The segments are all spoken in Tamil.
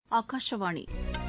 ஆகாஷவாணி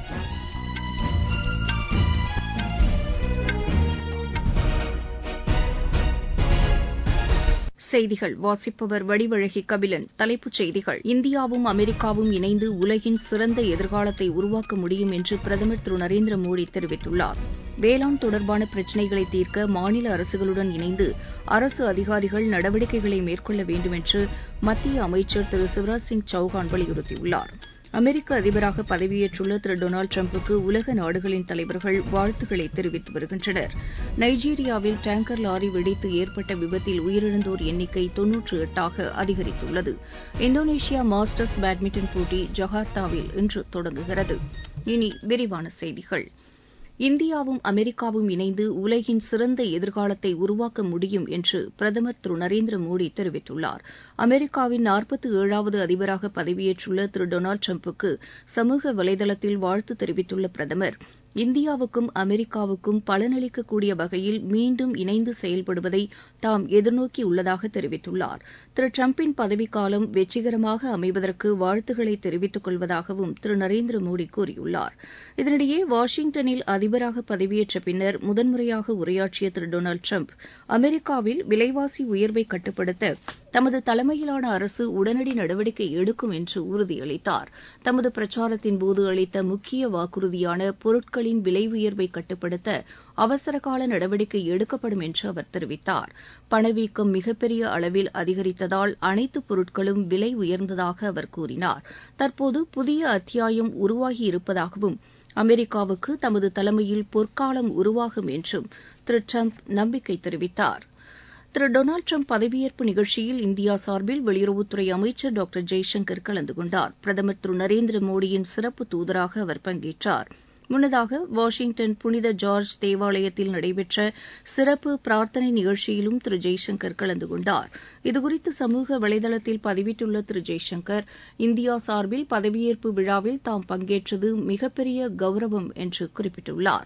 செய்திகள் வாசிப்பவர் வடிவழகி கபிலன் தலைப்புச் செய்திகள் இந்தியாவும் அமெரிக்காவும் இணைந்து உலகின் சிறந்த எதிர்காலத்தை உருவாக்க முடியும் என்று பிரதமர் திரு நரேந்திர மோடி தெரிவித்துள்ளார் வேளாண் தொடர்பான பிரச்சினைகளை தீர்க்க மாநில அரசுகளுடன் இணைந்து அரசு அதிகாரிகள் நடவடிக்கைகளை மேற்கொள்ள வேண்டும் என்று மத்திய அமைச்சர் திரு சிவராஜ் சிங் சௌஹான் வலியுறுத்தியுள்ளார் அமெரிக்க அதிபராக பதவியேற்றுள்ள திரு டொனால்டு டிரம்புக்கு உலக நாடுகளின் தலைவர்கள் வாழ்த்துக்களை தெரிவித்து வருகின்றனர் நைஜீரியாவில் டேங்கர் லாரி வெடித்து ஏற்பட்ட விபத்தில் உயிரிழந்தோர் எண்ணிக்கை தொன்னூற்று எட்டாக அதிகரித்துள்ளது இந்தோனேஷியா மாஸ்டர்ஸ் பேட்மிண்டன் போட்டி ஜகார்த்தாவில் இன்று தொடங்குகிறது இனி விரிவான செய்திகள் இந்தியாவும் அமெரிக்காவும் இணைந்து உலகின் சிறந்த எதிர்காலத்தை உருவாக்க முடியும் என்று பிரதமர் திரு நரேந்திர மோடி தெரிவித்துள்ளார் அமெரிக்காவின் நாற்பத்து ஏழாவது அதிபராக பதவியேற்றுள்ள திரு டொனால்டு டிரம்புக்கு சமூக வலைதளத்தில் வாழ்த்து தெரிவித்துள்ள பிரதமர் இந்தியாவுக்கும் அமெரிக்காவுக்கும் பலனளிக்கக்கூடிய வகையில் மீண்டும் இணைந்து செயல்படுவதை தாம் எதிர்நோக்கியுள்ளதாக தெரிவித்துள்ளார் திரு டிரம்பின் பதவிக்காலம் வெற்றிகரமாக அமைவதற்கு வாழ்த்துக்களை தெரிவித்துக் கொள்வதாகவும் திரு நரேந்திர மோடி கூறியுள்ளார் இதனிடையே வாஷிங்டனில் அதிபராக பதவியேற்ற பின்னர் முதன்முறையாக உரையாற்றிய திரு டொனால்டு டிரம்ப் அமெரிக்காவில் விலைவாசி உயர்வை கட்டுப்படுத்த தமது தலைமையிலான அரசு உடனடி நடவடிக்கை எடுக்கும் என்று உறுதியளித்தார் தமது பிரச்சாரத்தின்போது அளித்த முக்கிய வாக்குறுதியான பொருட்களின் விலை உயர்வை கட்டுப்படுத்த அவசரகால நடவடிக்கை எடுக்கப்படும் என்று அவர் தெரிவித்தார் பணவீக்கம் மிகப்பெரிய அளவில் அதிகரித்ததால் அனைத்து பொருட்களும் விலை உயர்ந்ததாக அவர் கூறினார் தற்போது புதிய அத்தியாயம் உருவாகி இருப்பதாகவும் அமெரிக்காவுக்கு தமது தலைமையில் பொற்காலம் உருவாகும் என்றும் திரு டிரம்ப் நம்பிக்கை தெரிவித்தார் திரு டொனால்டு டிரம்ப் பதவியேற்பு நிகழ்ச்சியில் இந்தியா சார்பில் வெளியுறவுத்துறை அமைச்சர் டாக்டர் ஜெய்சங்கர் கலந்து கொண்டார் பிரதமர் திரு நரேந்திர மோடியின் சிறப்பு தூதராக அவர் பங்கேற்றார் முன்னதாக வாஷிங்டன் புனித ஜார்ஜ் தேவாலயத்தில் நடைபெற்ற சிறப்பு பிரார்த்தனை நிகழ்ச்சியிலும் திரு ஜெய்சங்கர் கலந்து கொண்டார் இதுகுறித்து சமூக வலைதளத்தில் பதிவிட்டுள்ள திரு ஜெய்சங்கர் இந்தியா சார்பில் பதவியேற்பு விழாவில் தாம் பங்கேற்றது மிகப்பெரிய கௌரவம் என்று குறிப்பிட்டுள்ளார்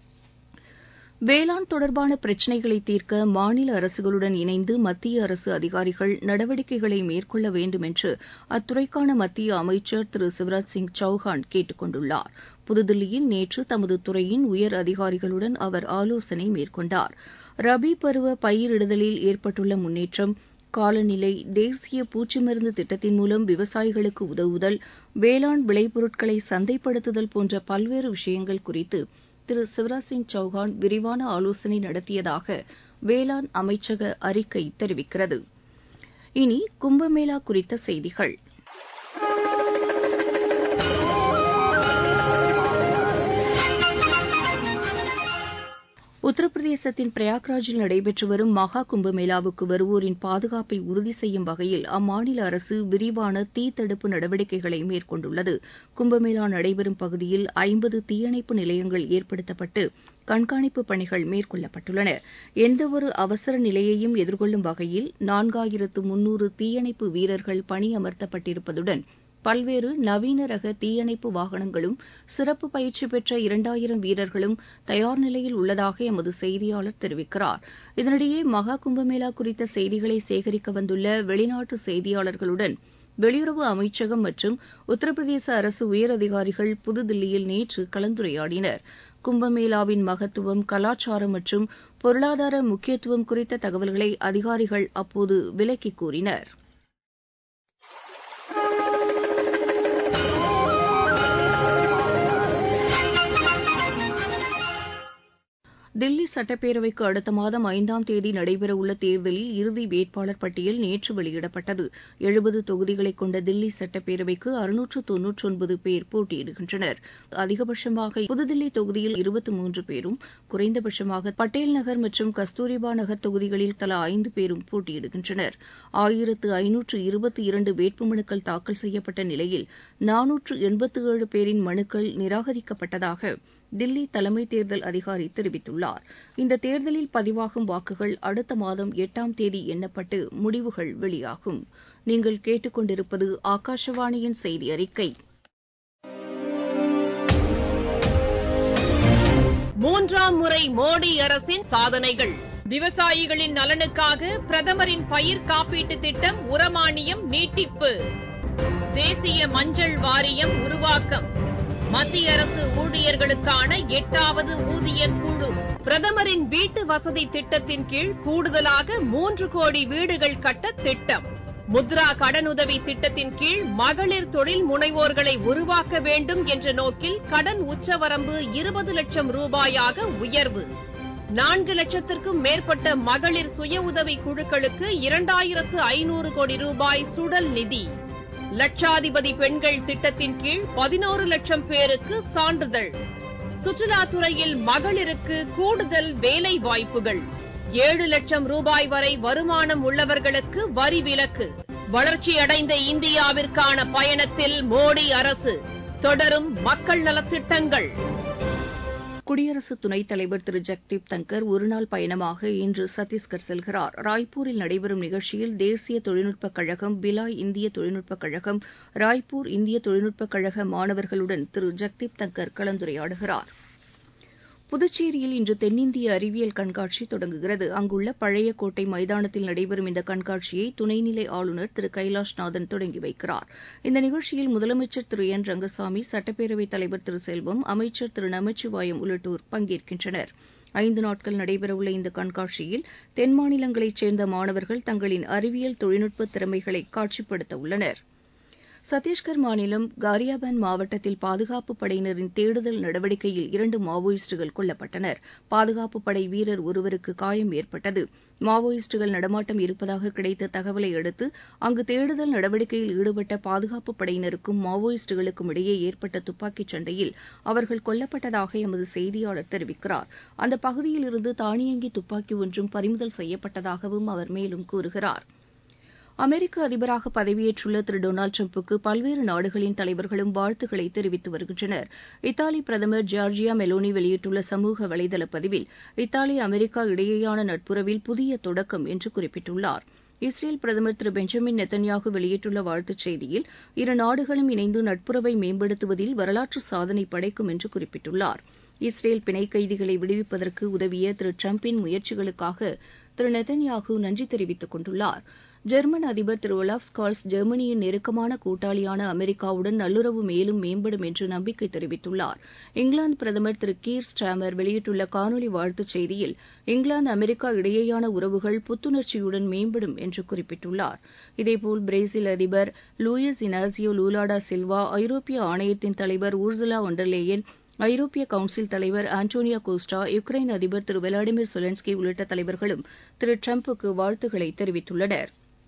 வேளாண் தொடர்பான பிரச்சினைகளை தீர்க்க மாநில அரசுகளுடன் இணைந்து மத்திய அரசு அதிகாரிகள் நடவடிக்கைகளை மேற்கொள்ள வேண்டும் என்று அத்துறைக்கான மத்திய அமைச்சர் திரு சிவராஜ் சிங் சௌஹான் கேட்டுக் கொண்டுள்ளார் புதுதில்லியில் நேற்று தமது துறையின் உயர் அதிகாரிகளுடன் அவர் ஆலோசனை மேற்கொண்டார் ரபி பருவ பயிரிடுதலில் ஏற்பட்டுள்ள முன்னேற்றம் காலநிலை தேசிய பூச்சி மருந்து திட்டத்தின் மூலம் விவசாயிகளுக்கு உதவுதல் வேளாண் விளைபொருட்களை சந்தைப்படுத்துதல் போன்ற பல்வேறு விஷயங்கள் குறித்து திரு சிவராஜ் சிங் சௌஹான் விரிவான ஆலோசனை நடத்தியதாக வேளாண் அமைச்சக அறிக்கை தெரிவிக்கிறது இனி கும்பமேளா குறித்த செய்திகள் உத்தரப்பிரதேசத்தின் பிரயாக்ராஜில் நடைபெற்று வரும் மகா கும்பமேளாவுக்கு வருவோரின் பாதுகாப்பை உறுதி செய்யும் வகையில் அம்மாநில அரசு விரிவான தீ தடுப்பு நடவடிக்கைகளை மேற்கொண்டுள்ளது கும்பமேளா நடைபெறும் பகுதியில் ஐம்பது தீயணைப்பு நிலையங்கள் ஏற்படுத்தப்பட்டு கண்காணிப்பு பணிகள் மேற்கொள்ளப்பட்டுள்ளன எந்தவொரு அவசர நிலையையும் எதிர்கொள்ளும் வகையில் நான்காயிரத்து முன்னூறு தீயணைப்பு வீரர்கள் பணியமர்த்தப்பட்டிருப்பதுடன் பல்வேறு நவீன ரக தீயணைப்பு வாகனங்களும் சிறப்பு பயிற்சி பெற்ற இரண்டாயிரம் வீரர்களும் தயார் நிலையில் உள்ளதாக எமது செய்தியாளர் தெரிவிக்கிறார் இதனிடையே மகா கும்பமேளா குறித்த செய்திகளை சேகரிக்க வந்துள்ள வெளிநாட்டு செய்தியாளர்களுடன் வெளியுறவு அமைச்சகம் மற்றும் உத்தரப்பிரதேச அரசு உயர் அதிகாரிகள் புதுதில்லியில் நேற்று கலந்துரையாடினர் கும்பமேளாவின் மகத்துவம் கலாச்சாரம் மற்றும் பொருளாதார முக்கியத்துவம் குறித்த தகவல்களை அதிகாரிகள் அப்போது விளக்கிக் கூறினர் தில்லி சட்டப்பேரவைக்கு அடுத்த மாதம் ஐந்தாம் தேதி நடைபெறவுள்ள தேர்தலில் இறுதி வேட்பாளர் பட்டியல் நேற்று வெளியிடப்பட்டது எழுபது தொகுதிகளை கொண்ட தில்லி சட்டப்பேரவைக்கு அறுநூற்று தொன்னூற்றி ஒன்பது பேர் போட்டியிடுகின்றனர் அதிகபட்சமாக புதுதில்லி தொகுதியில் இருபத்தி மூன்று பேரும் குறைந்தபட்சமாக பட்டேல் நகர் மற்றும் கஸ்தூரிபா நகர் தொகுதிகளில் தலா ஐந்து பேரும் போட்டியிடுகின்றனர் ஆயிரத்து ஐநூற்று இருபத்தி இரண்டு வேட்புமனுக்கள் தாக்கல் செய்யப்பட்ட நிலையில் நானூற்று எண்பத்து ஏழு பேரின் மனுக்கள் நிராகரிக்கப்பட்டதாக தில்லி தலைமை தேர்தல் அதிகாரி தெரிவித்துள்ளார் இந்த தேர்தலில் பதிவாகும் வாக்குகள் அடுத்த மாதம் எட்டாம் தேதி எண்ணப்பட்டு முடிவுகள் வெளியாகும் நீங்கள் கேட்டுக்கொண்டிருப்பது ஆகாஷவாணியின் செய்தி அறிக்கை மூன்றாம் முறை மோடி அரசின் சாதனைகள் விவசாயிகளின் நலனுக்காக பிரதமரின் பயிர் காப்பீட்டு திட்டம் உரமானியம் நீட்டிப்பு தேசிய மஞ்சள் வாரியம் உருவாக்கம் மத்திய அரசு ஊழியர்களுக்கான எட்டாவது ஊதிய குழு பிரதமரின் வீட்டு வசதி திட்டத்தின் கீழ் கூடுதலாக மூன்று கோடி வீடுகள் கட்ட திட்டம் முத்ரா கடனுதவி திட்டத்தின் கீழ் மகளிர் தொழில் முனைவோர்களை உருவாக்க வேண்டும் என்ற நோக்கில் கடன் உச்சவரம்பு இருபது லட்சம் ரூபாயாக உயர்வு நான்கு லட்சத்திற்கும் மேற்பட்ட மகளிர் சுய உதவி குழுக்களுக்கு இரண்டாயிரத்து ஐநூறு கோடி ரூபாய் சுடல் நிதி லட்சாதிபதி பெண்கள் திட்டத்தின் கீழ் பதினோரு லட்சம் பேருக்கு சான்றிதழ் சுற்றுலாத்துறையில் மகளிருக்கு கூடுதல் வேலை வாய்ப்புகள் ஏழு லட்சம் ரூபாய் வரை வருமானம் உள்ளவர்களுக்கு வரி விலக்கு வளர்ச்சியடைந்த இந்தியாவிற்கான பயணத்தில் மோடி அரசு தொடரும் மக்கள் நலத்திட்டங்கள் குடியரசு துணைத் தலைவர் திரு ஜெக்தீப் தங்கர் ஒருநாள் பயணமாக இன்று சத்தீஸ்கர் செல்கிறார் ராய்ப்பூரில் நடைபெறும் நிகழ்ச்சியில் தேசிய தொழில்நுட்பக் கழகம் பிலாய் இந்திய தொழில்நுட்பக் கழகம் ராய்ப்பூர் இந்திய தொழில்நுட்பக் கழக மாணவர்களுடன் திரு ஜெக்தீப் தங்கர் கலந்துரையாடுகிறார் புதுச்சேரியில் இன்று தென்னிந்திய அறிவியல் கண்காட்சி தொடங்குகிறது அங்குள்ள பழைய கோட்டை மைதானத்தில் நடைபெறும் இந்த கண்காட்சியை துணைநிலை ஆளுநர் திரு கைலாஷ்நாதன் தொடங்கி வைக்கிறார் இந்த நிகழ்ச்சியில் முதலமைச்சர் திரு என் ரங்கசாமி சட்டப்பேரவைத் தலைவர் திரு செல்வம் அமைச்சர் திரு நமச்சிவாயம் உள்ளிட்டோர் பங்கேற்கின்றனர் ஐந்து நாட்கள் நடைபெறவுள்ள இந்த கண்காட்சியில் தென் மாநிலங்களைச் சேர்ந்த மாணவர்கள் தங்களின் அறிவியல் தொழில்நுட்ப திறமைகளை காட்சிப்படுத்த உள்ளனர் சத்தீஸ்கர் மாநிலம் காரியாபேன் மாவட்டத்தில் பாதுகாப்புப் படையினரின் தேடுதல் நடவடிக்கையில் இரண்டு மாவோயிஸ்டுகள் கொல்லப்பட்டனர் பாதுகாப்புப் படை வீரர் ஒருவருக்கு காயம் ஏற்பட்டது மாவோயிஸ்டுகள் நடமாட்டம் இருப்பதாக கிடைத்த தகவலை அடுத்து அங்கு தேடுதல் நடவடிக்கையில் ஈடுபட்ட பாதுகாப்புப் படையினருக்கும் மாவோயிஸ்டுகளுக்கும் இடையே ஏற்பட்ட துப்பாக்கிச் சண்டையில் அவர்கள் கொல்லப்பட்டதாக எமது செய்தியாளர் தெரிவிக்கிறார் அந்த பகுதியில் இருந்து தானியங்கி துப்பாக்கி ஒன்றும் பறிமுதல் செய்யப்பட்டதாகவும் அவர் மேலும் கூறுகிறார் அமெரிக்க அதிபராக பதவியேற்றுள்ள திரு டொனால்டு டிரம்புக்கு பல்வேறு நாடுகளின் தலைவர்களும் வாழ்த்துக்களை தெரிவித்து வருகின்றனர் இத்தாலி பிரதமர் ஜார்ஜியா மெலோனி வெளியிட்டுள்ள சமூக வலைதள பதிவில் இத்தாலி அமெரிக்கா இடையேயான நட்புறவில் புதிய தொடக்கம் என்று குறிப்பிட்டுள்ளார் இஸ்ரேல் பிரதமர் திரு பெஞ்சமின் நெத்தன்யாகு வெளியிட்டுள்ள வாழ்த்துச் செய்தியில் இரு நாடுகளும் இணைந்து நட்புறவை மேம்படுத்துவதில் வரலாற்று சாதனை படைக்கும் என்று குறிப்பிட்டுள்ளார் இஸ்ரேல் பிணை கைதிகளை விடுவிப்பதற்கு உதவிய திரு டிரம்பின் முயற்சிகளுக்காக திரு நெத்தன்யாகு நன்றி தெரிவித்துக் கொண்டுள்ளார் ஜெர்மன் அதிபர் திரு ஒலாஃப் ஸ்கால்ஸ் ஜெர்மனியின் நெருக்கமான கூட்டாளியான அமெரிக்காவுடன் நல்லுறவு மேலும் மேம்படும் என்று நம்பிக்கை தெரிவித்துள்ளார் இங்கிலாந்து பிரதமர் திரு கீர் ஸ்டாமர் வெளியிட்டுள்ள காணொலி வாழ்த்துச் செய்தியில் இங்கிலாந்து அமெரிக்கா இடையேயான உறவுகள் புத்துணர்ச்சியுடன் மேம்படும் என்று குறிப்பிட்டுள்ளார் இதேபோல் பிரேசில் அதிபர் லூயிஸ் இனாசியோ லூலாடா சில்வா ஐரோப்பிய ஆணையத்தின் தலைவர் ஊர்சுலா ஒண்டர்லேயன் ஐரோப்பிய கவுன்சில் தலைவர் ஆண்டோனியோ கோஸ்டா யுக்ரைன் அதிபர் திரு விளாடிமிர் செலன்ஸ்கி உள்ளிட்ட தலைவர்களும் திரு டிரம்புக்கு வாழ்த்துக்களை தெரிவித்துள்ளனா்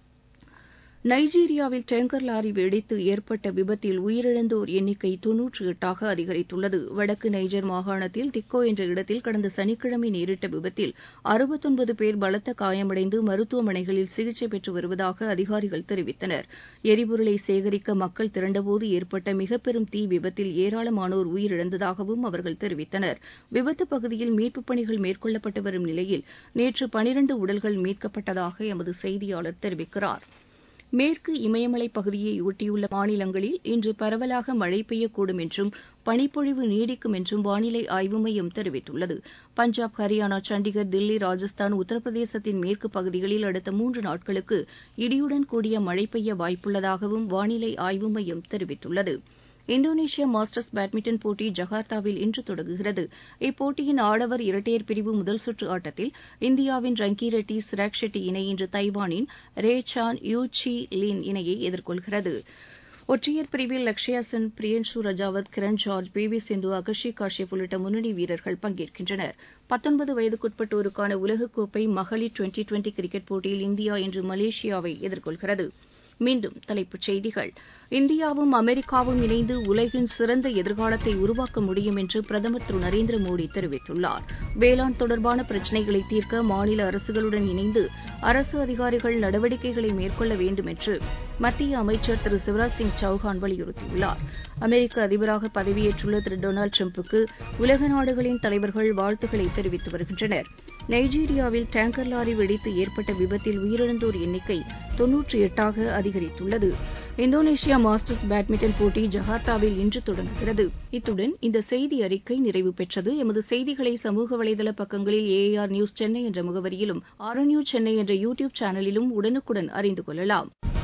நைஜீரியாவில் டேங்கர் லாரி வெடித்து ஏற்பட்ட விபத்தில் உயிரிழந்தோர் எண்ணிக்கை தொன்னூற்றி எட்டாக அதிகரித்துள்ளது வடக்கு நைஜர் மாகாணத்தில் டிக்கோ என்ற இடத்தில் கடந்த சனிக்கிழமை நேரிட்ட விபத்தில் அறுபத்தொன்பது பேர் பலத்த காயமடைந்து மருத்துவமனைகளில் சிகிச்சை பெற்று வருவதாக அதிகாரிகள் தெரிவித்தனர் எரிபொருளை சேகரிக்க மக்கள் திரண்டபோது ஏற்பட்ட மிகப்பெரும் தீ விபத்தில் ஏராளமானோர் உயிரிழந்ததாகவும் அவர்கள் தெரிவித்தனர் விபத்து பகுதியில் மீட்புப் பணிகள் மேற்கொள்ளப்பட்டு வரும் நிலையில் நேற்று பனிரண்டு உடல்கள் மீட்கப்பட்டதாக எமது செய்தியாளர் தெரிவிக்கிறார் மேற்கு இமயமலை பகுதியை ஒட்டியுள்ள மாநிலங்களில் இன்று பரவலாக மழை பெய்யக்கூடும் என்றும் பனிப்பொழிவு நீடிக்கும் என்றும் வானிலை ஆய்வு மையம் தெரிவித்துள்ளது பஞ்சாப் ஹரியானா சண்டிகர் தில்லி ராஜஸ்தான் உத்தரப்பிரதேசத்தின் மேற்கு பகுதிகளில் அடுத்த மூன்று நாட்களுக்கு இடியுடன் கூடிய மழை பெய்ய வாய்ப்புள்ளதாகவும் வானிலை ஆய்வு மையம் தெரிவித்துள்ளது இந்தோனேஷியா மாஸ்டர்ஸ் பேட்மிண்டன் போட்டி ஜகார்த்தாவில் இன்று தொடங்குகிறது இப்போட்டியின் ஆடவர் இரட்டையர் பிரிவு முதல் சுற்று ஆட்டத்தில் இந்தியாவின் ரங்கி ரெட்டி சிராக் ஷெட்டி இணை இன்று தைவானின் ரே சான் யூ சி லின் இணையை எதிர்கொள்கிறது ஒற்றையர் பிரிவில் லக்ஷயா சென் பிரியன்ஷு ரஜாவத் கிரண் ஜார்ஜ் பி வி சிந்து அகஷி காஷ்யப் உள்ளிட்ட முன்னணி வீரர்கள் பங்கேற்கின்றனர் பத்தொன்பது வயதுக்குட்பட்டோருக்கான உலகக்கோப்பை மகளிர் டுவெண்டி டுவெண்டி கிரிக்கெட் போட்டியில் இந்தியா இன்று மலேசியாவை எதிர்கொள்கிறது மீண்டும் தலைப்புச் செய்திகள் இந்தியாவும் அமெரிக்காவும் இணைந்து உலகின் சிறந்த எதிர்காலத்தை உருவாக்க முடியும் என்று பிரதமர் திரு நரேந்திர மோடி தெரிவித்துள்ளார் வேளாண் தொடர்பான பிரச்சினைகளை தீர்க்க மாநில அரசுகளுடன் இணைந்து அரசு அதிகாரிகள் நடவடிக்கைகளை மேற்கொள்ள வேண்டும் என்று மத்திய அமைச்சர் திரு சிவராஜ் சிங் சௌஹான் வலியுறுத்தியுள்ளார் அமெரிக்க அதிபராக பதவியேற்றுள்ள திரு டொனால்டு டிரம்புக்கு உலக நாடுகளின் தலைவர்கள் வாழ்த்துக்களை தெரிவித்து வருகின்றனர் நைஜீரியாவில் டேங்கர் லாரி வெடித்து ஏற்பட்ட விபத்தில் உயிரிழந்தோர் எண்ணிக்கை தொன்னூற்றி எட்டாக அதிகரித்துள்ளது இந்தோனேஷியா மாஸ்டர்ஸ் பேட்மிண்டன் போட்டி ஜகார்த்தாவில் இன்று தொடங்குகிறது இத்துடன் இந்த செய்தி அறிக்கை நிறைவு பெற்றது எமது செய்திகளை சமூக வலைதள பக்கங்களில் ஏஆர் நியூஸ் சென்னை என்ற முகவரியிலும் ஆர் நியூஸ் சென்னை என்ற யூ டியூப் சேனலிலும் உடனுக்குடன் அறிந்து கொள்ளலாம்